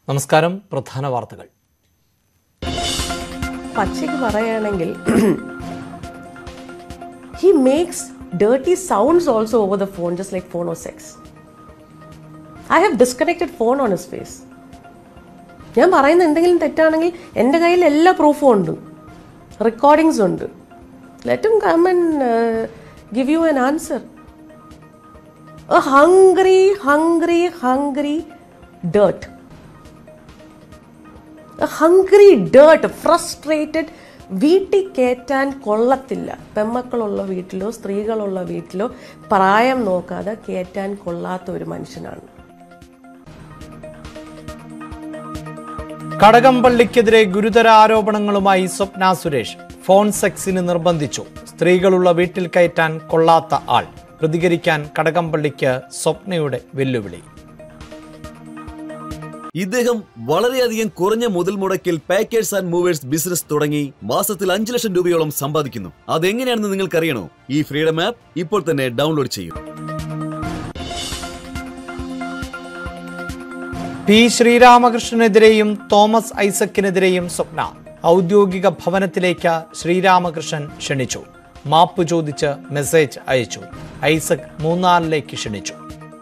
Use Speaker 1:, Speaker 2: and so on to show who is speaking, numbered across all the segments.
Speaker 1: നമസ്കാരം പ്രധാന വാർത്തകൾ
Speaker 2: പച്ചയ്ക്ക് പറയുകയാണെങ്കിൽ he makes dirty sounds also over the phone just like phone or sex I have disconnected phone on his face ഞാൻ പറയുന്ന എന്തെങ്കിലും തെറ്റാണെങ്കിൽ എൻ്റെ കയ്യിൽ എല്ലാ പ്രൂഫും ഉണ്ട് റെക്കോർഡിങ്സ് ഉണ്ട് let them come and give you an answer a hungry hungry hungry dirt hungry dirt frustrated വീട്ടിൽ കയറ്റാൻ കൊള്ളത്തില്ല പെമ്മക്കളുള്ള വീട്ടിലോ സ്ത്രീകളുള്ള വീട്ടിലോ പ്രായം നോക്കാതെ കയറ്റാൻ കൊള്ളാത്ത ഒരു മനുഷ്യനാണ്
Speaker 1: കടകംപള്ളിക്കെതിരെ ഗുരുതര ആരോപണങ്ങളുമായി സ്വപ്ന സുരേഷ് ഫോൺ സെക്സിന് നിർബന്ധിച്ചു സ്ത്രീകളുള്ള വീട്ടിൽ കയറ്റാൻ കൊള്ളാത്ത ആൾ പ്രതികരിക്കാൻ കടകംപള്ളിക്ക് സ്വപ്നയുടെ വെല്ലുവിളി
Speaker 3: ഇദ്ദേഹം വളരെയധികം കുറഞ്ഞ മുതൽ മുടക്കിൽ പാക്കേഴ്സ് ആൻഡ് മൂവേഴ്സ് ബിസിനസ് തുടങ്ങി മാസത്തിൽ അഞ്ചു ലക്ഷം രൂപയോളം സമ്പാദിക്കുന്നു അതെങ്ങനെയാണെന്ന് നിങ്ങൾക്കറിയണോ ഈ ഫ്രീഡം ആപ്പ് ഇപ്പോൾ തന്നെ ഡൗൺലോഡ് ചെയ്യൂ
Speaker 1: പി ശ്രീരാമകൃഷ്ണനെതിരെയും തോമസ് ഐസക്കിനെതിരെയും സ്വപ്ന ഔദ്യോഗിക ഭവനത്തിലേക്ക് ശ്രീരാമകൃഷ്ണൻ ക്ഷണിച്ചു മാപ്പ് ചോദിച്ച് മെസ്സേജ് അയച്ചു ഐസക് മൂന്നാറിലേക്ക് ക്ഷണിച്ചു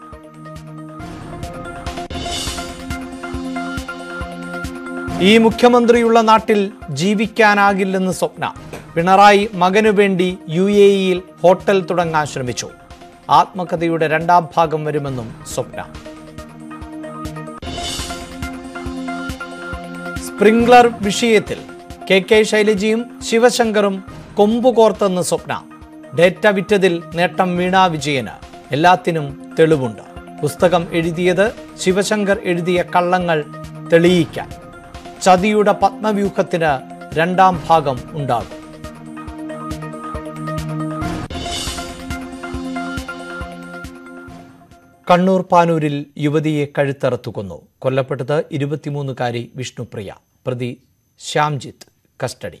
Speaker 1: ഈ മുഖ്യമന്ത്രിയുള്ള നാട്ടിൽ ജീവിക്കാനാകില്ലെന്ന് സ്വപ്ന പിണറായി മകനു വേണ്ടി യു എ ഇയിൽ ഹോട്ടൽ തുടങ്ങാൻ ശ്രമിച്ചു ആത്മകഥയുടെ രണ്ടാം ഭാഗം വരുമെന്നും സ്വപ്ന സ്പ്രിംഗ്ലർ വിഷയത്തിൽ കെ കെ ശൈലജയും ശിവശങ്കറും കൊമ്പുകോർത്തെന്ന് സ്വപ്ന ഡേറ്റ വിറ്റതിൽ നേട്ടം വീണാ വിജയന് എല്ലാത്തിനും തെളിവുണ്ട് പുസ്തകം എഴുതിയത് ശിവശങ്കർ എഴുതിയ കള്ളങ്ങൾ തെളിയിക്കാൻ ചതിയുടെ പത്മവ്യൂഹത്തിന് രണ്ടാം ഭാഗം ഉണ്ടാകും കണ്ണൂർ പാനൂരിൽ യുവതിയെ കഴുത്തറുത്തു കൊന്നു കൊല്ലപ്പെട്ടത് ഇരുപത്തിമൂന്നുകാരി വിഷ്ണുപ്രിയ പ്രതി ശ്യാംജിത്ത് കസ്റ്റഡി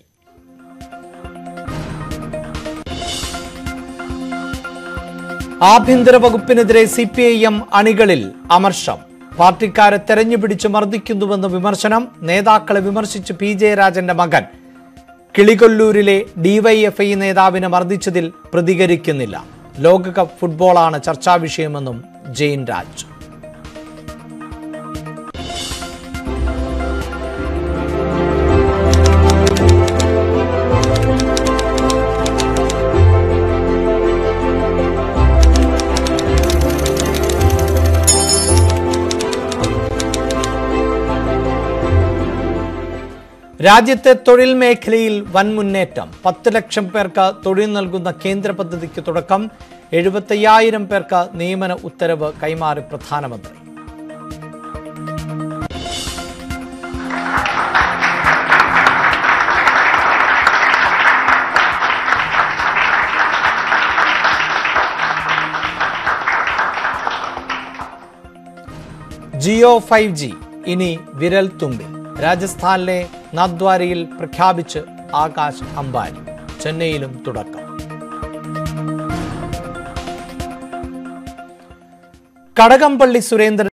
Speaker 1: ആഭ്യന്തര വകുപ്പിനെതിരെ സി പി ഐ എം അണികളിൽ അമർഷം പാർട്ടിക്കാരെ തെരഞ്ഞുപിടിച്ച് മർദ്ദിക്കുന്നുവെന്ന് വിമർശനം നേതാക്കളെ വിമർശിച്ച് പി ജയരാജന്റെ മകൻ കിളികൊല്ലൂരിലെ ഡിവൈഎഫ്ഐ നേതാവിനെ മർദ്ദിച്ചതിൽ പ്രതികരിക്കുന്നില്ല ലോകകപ്പ് ഫുട്ബോളാണ് ചർച്ചാ വിഷയമെന്നും ജെയിൻ രാജ് രാജ്യത്തെ തൊഴിൽ മേഖലയിൽ വൻ മുന്നേറ്റം പത്ത് ലക്ഷം പേർക്ക് തൊഴിൽ നൽകുന്ന കേന്ദ്ര പദ്ധതിക്ക് തുടക്കം എഴുപത്തയ്യായിരം പേർക്ക് നിയമന ഉത്തരവ് കൈമാറി പ്രധാനമന്ത്രി ജിയോ ഫൈവ് ജി ഇനി വിരൽ തുമ്പിൽ രാജസ്ഥാനിലെ നാദ്വാരയിൽ പ്രഖ്യാപിച്ച് ആകാശ് അംബാനി ചെന്നൈയിലും തുടക്കം കടകംപള്ളി സുരേന്ദ്രൻ